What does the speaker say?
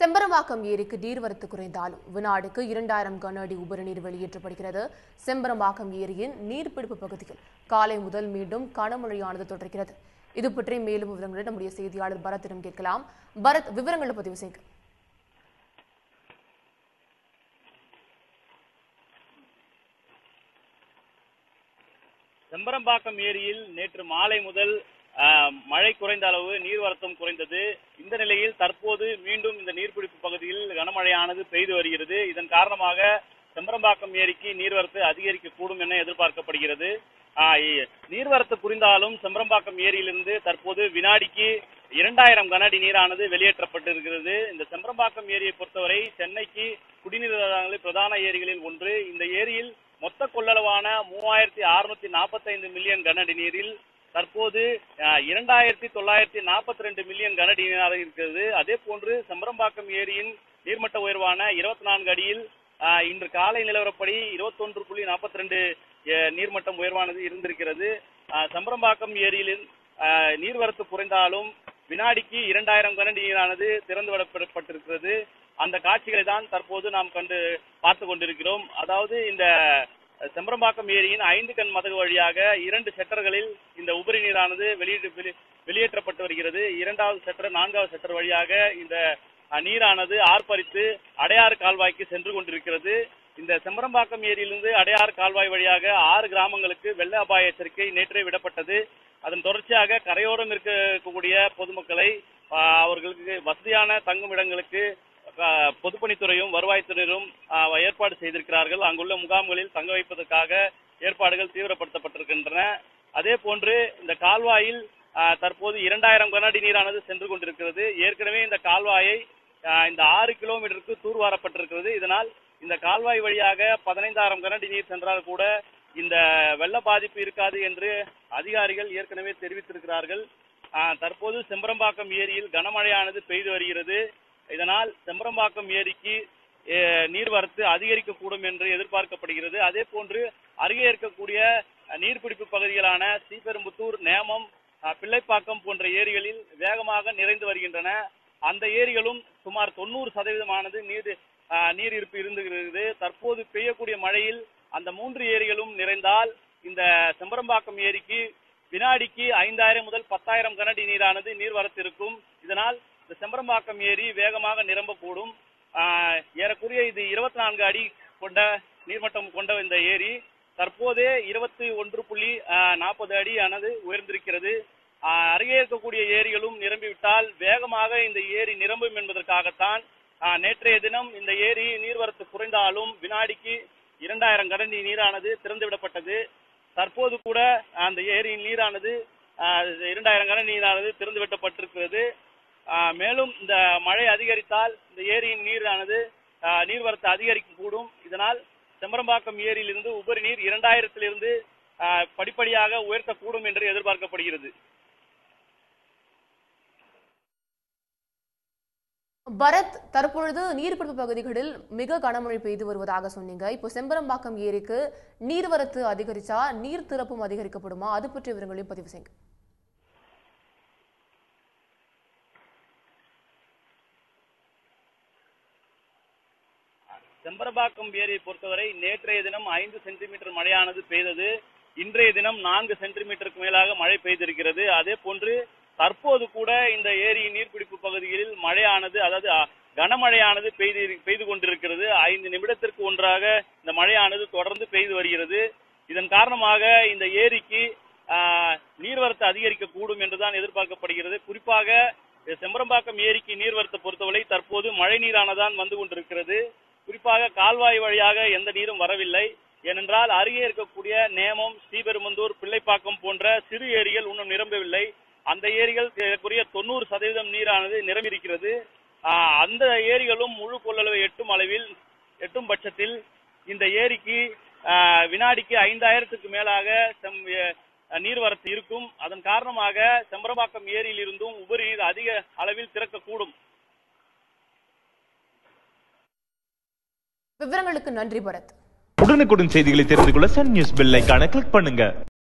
செம்பரம்பாக்கம் ஏரிக்கு நீர்வரத்து குறைந்தாலும் வினாடிக்கு இரண்டாயிரம் கன அடி உபரி நீர் வெளியேற்றப்படுகிறது செம்பரம்பாக்கம் ஏரியின் நீர்பிடிப்பு பகுதியில் காலை முதல் மீண்டும் கனமழையானது தொடர்கிறது இது பற்றி மேலும் விவரங்களை நம்முடைய செய்தியாளர் பரத்திடம் கேட்கலாம் பரத் விவரங்களை பதிவு செய்க செம்பரம்பாக்கம் ஏரியில் நேற்று மாலை முதல் ஆஹ், மழை குறைந்த அளவு நீர்வரத்தும் குறைந்தது இந்த நிலையில் தற்போது மீண்டும் இந்த நீர்பிடிப்பு பகுதியில் கனமழையானது பெய்து வருகிறது இதன் காரணமாக செம்பரம்பாக்கம் ஏரிக்கு நீர்வரத்து அதிகரிக்கக்கூடும் என எதிர்பார்க்கப்படுகிறது ஆஹ், இ- நீர்வரத்து குறைந்தாலும் செம்பரம்பாக்கம் ஏரியிலிருந்து தற்போது வினாடிக்கு இரண்டாயிரம் கன அடி நீரானது வெளியேற்றப்பட்டிருக்கிறது இந்த செம்பரம்பாக்கம் ஏரியை பொறுத்தவரை சென்னைக்கு குடிநீர் ஆதாரங்களில் பிரதான ஏரிகளில் ஒன்று இந்த ஏரியில் மொத்த கொள்ளளவான மூவாயிரத்தி அறுநூத்தி நாற்பத்தைந்து மில்லியன் கன அடி நீரில் தற்போது அஹ், இரண்டாயிரத்தி தொள்ளாயிரத்தி நாற்பத்தி ரெண்டு மில்லியன் கன அடி நீராக இருக்கிறது அதே போன்று செம்பரம்பாக்கம் ஏரியின் நீர்மட்ட உயர்வான இருபத்தி நான்கு அடியில் அஹ், இன்று காலை நிலவரப்படி இருபத்தொன்று புள்ளி நாற்பத்தி ரெண்டு நீர்மட்டம் உயர்வானது இருந்திருக்கிறது அஹ், செம்பரம்பாக்கம் ஏரியில் அஹ், நீர்வரத்து குறைந்தாலும் வினாடிக்கு இரண்டாயிரம் கன அடி நீரானது திறந்து விடப்பட்டிருக்கிறது அந்த காட்சிகளை தான் தற்போது நாம் கண்டு பார்த்து கொண்டிருக்கிறோம் அதாவது இந்த செம்பரம்பாக்கம் ஏரியின் ஐந்து கண் மதகு வழியாக இரண்டு செட்டர்களில் இந்த உபரி நீரானது வெளியிட்டு வெளி- வெளியேற்றப்பட்டு வருகிறது இரண்டாவது செட்டர் நான்காவது செட்டர் வழியாக இந்த அஹ், நீரானது ஆர்ப்பரித்து அடையாறு கால்வாய்க்கு சென்று கொண்டிருக்கிறது இந்த செம்பரம்பாக்கம் ஏரியிலிருந்து அடையாறு கால்வாய் வழியாக ஆறு கிராமங்களுக்கு வெள்ள அபாய எச்சரிக்கை நேற்றே விடப்பட்டது அதன் தொடர்ச்சியாக கரையோரம் இருக்கக்கூடிய பொதுமக்களை ஆஹ், அவர்களுக்கு வசதியான தங்கும் இடங்களுக்கு ஆஹ், பொதுப்பணித்துறையும் வருவாய்த்துறையினரும் ஆஹ், ஏற்பாடு செய்திருக்கிறார்கள் அங்குள்ள முகாம்களில் தங்க வைப்பதற்காக ஏற்பாடுகள் தீவிரப்படுத்தப்பட்டிருக்கின்றன அதே போன்று இந்த கால்வாயில் ஆஹ், தற்போது இரண்டாயிரம் கன அடி நீரானது சென்று கொண்டிருக்கிறது ஏற்கனவே இந்த கால்வாயை ஆஹ், இந்த ஆறு கிலோமீட்டருக்கு தூர்வாரப்பட்டிருக்கிறது இதனால் இந்த கால்வாய் வழியாக பதினைந்தாயிரம் கன அடி நீர் சென்றால் கூட இந்த வெள்ள பாதிப்பு இருக்காது என்று அதிகாரிகள் ஏற்கனவே தெரிவித்திருக்கிறார்கள் ஆஹ், தற்போது செம்பரம்பாக்கம் ஏரியில் கனமழையானது பெய்து வருகிறது இதனால் செம்பரம்பாக்கம் ஏரிக்கு அஹ், நீர்வரத்து அதிகரிக்கக்கூடும் என்று எதிர்பார்க்கப்படுகிறது அதே போன்று அருகே இருக்கக்கூடிய அஹ், நீர்பிடிப்பு பகுதிகளான ஸ்ரீபெரும்புத்தூர் நேமம் அஹ், பிள்ளைப்பாக்கம் போன்ற ஏரிகளில் வேகமாக நிறைந்து வருகின்றன அந்த ஏரிகளும் சுமார் தொண்ணூறு சதவீதமானது நீர் அஹ், நீர் இருப்பு இருந்துகிறது தற்போது பெய்யக்கூடிய மழையில் அந்த மூன்று ஏரிகளும் நிறைந்தால் இந்த செம்பரம்பாக்கம் ஏரிக்கு வினாடிக்கு ஐந்தாயிரம் முதல் பத்தாயிரம் கனஅடி நீரானது நீர்வரத்து இருக்கும் இதனால் இந்த செம்பரம்பாக்கம் ஏரி வேகமாக நிரம்பக்கூடும் ஆஹ், ஏறக்குறைய இது இருபத்தி நான்கு அடி கொண்ட நீர்மட்டம் கொண்ட இந்த ஏரி தற்போதே இருபத்தி ஒன்று புள்ளி நாற்பது அடி ஆனது உயர்ந்திருக்கிறது ஆஹ், அருகே இருக்கக்கூடிய ஏரிகளும் நிரம்பிவிட்டால் வேகமாக இந்த ஏரி நிரம்பும் என்பதற்காகத்தான் ஆஹ், நேற்றைய தினம் இந்த ஏரி நீர்வரத்து குறைந்தாலும் வினாடிக்கு இரண்டாயிரம் கடண்டி நீரானது திறந்து விடப்பட்டது தற்போது கூட அந்த ஏரியின் நீரானது ஆஹ், இரண்டாயிரம் கன நீரானது திறந்து விடப்பட்டிருக்கிறது ஆஹ், மேலும் இந்த மழை அதிகரித்தால் இந்த ஏரியின் நீரானது ஆஹ், நீர்வரத்து அதிகரிக்க கூடும் இதனால் செம்பரம்பாக்கம் ஏரியிலிருந்து உபரி நீர் இரண்டாயிரத்திலிருந்து ஆஹ், படிப்படியாக உயர்த்தக்கூடும் என்று எதிர்பார்க்கப்படுகிறது பரத் தற்பொழுது நீர்பிடிப்பு பகுதிகளில் மிக கனமழை பெய்து வருவதாக சொன்னீங்க இப்போ செம்பரம்பாக்கம் ஏரிக்கு நீர்வரத்து அதிகரிச்சா நீர் திறப்பும் அதிகரிக்கப்படுமா அது பற்றிய விவரங்களையும் பதிவு செய்யுங்க செம்பரபாக்கம் ஏரியை பொறுத்தவரை நேற்றைய தினம் ஐந்து சென்டிமீட்டர் மழையானது பெய்தது இன்றைய தினம் நான்கு சென்டிமீட்டருக்கு மேலாக மழை பெய்திருக்கிறது அதே போன்று தற்போது கூட இந்த ஏரியின் நீர்பிடிப்பு பகுதிகளில் மழையானது அதாவது அ, கனமழையானது பெய்து பெய்து கொண்டிருக்கிறது ஐந்து நிமிடத்திற்கு ஒன்றாக இந்த மழையானது தொடர்ந்து பெய்து வருகிறது இதன் காரணமாக இந்த ஏரிக்கு ஆ, நீர்வரத்து அதிகரிக்க கூடும் என்றுதான் எதிர்பார்க்கப்படுகிறது குறிப்பாக இந்த செம்பரம்பாக்கம் ஏரிக்கு நீர்வரத்தை பொறுத்தவரை தற்போது மழை நீரானதான் வந்து கொண்டிருக்கிறது குறிப்பாக கால்வாய் வழியாக எந்த நீரும் வரவில்லை ஏனென்றால் அருகே இருக்கக்கூடிய நேமம் ஸ்ரீபெரும்பந்தூர் பிள்ளைப்பாக்கம் போன்ற சிறு ஏரிகள் இன்னும் நிரம்பவில்லை அந்த ஏரிகள் ஏறக்குறைய தொண்ணூறு சதவீதம் நீரானது நிரம்பியிருக்கிறது ஆஹ், அந்த ஏரிகளும் முழு கொள்ளளவை எட்டும் அளவில் எட்டும் பட்சத்தில் இந்த ஏரிக்கு ஆஹ், வினாடிக்கு ஐந்தாயிரத்துக்கு மேலாக செம் எ- நீர்வரத்து இருக்கும் அதன் காரணமாக செம்பரம்பாக்கம் ஏரியில் இருந்தும் உபரி நீர் அதிக அளவில் திறக்கக்கூடும் விவரங்களுக்கு நன்றி பரத் உடனுக்குடன் செய்திகளை தெரிந்து கொள்ள சன் நியூஸ் பெல் ஐகானை கிளிக் பண்ணுங்க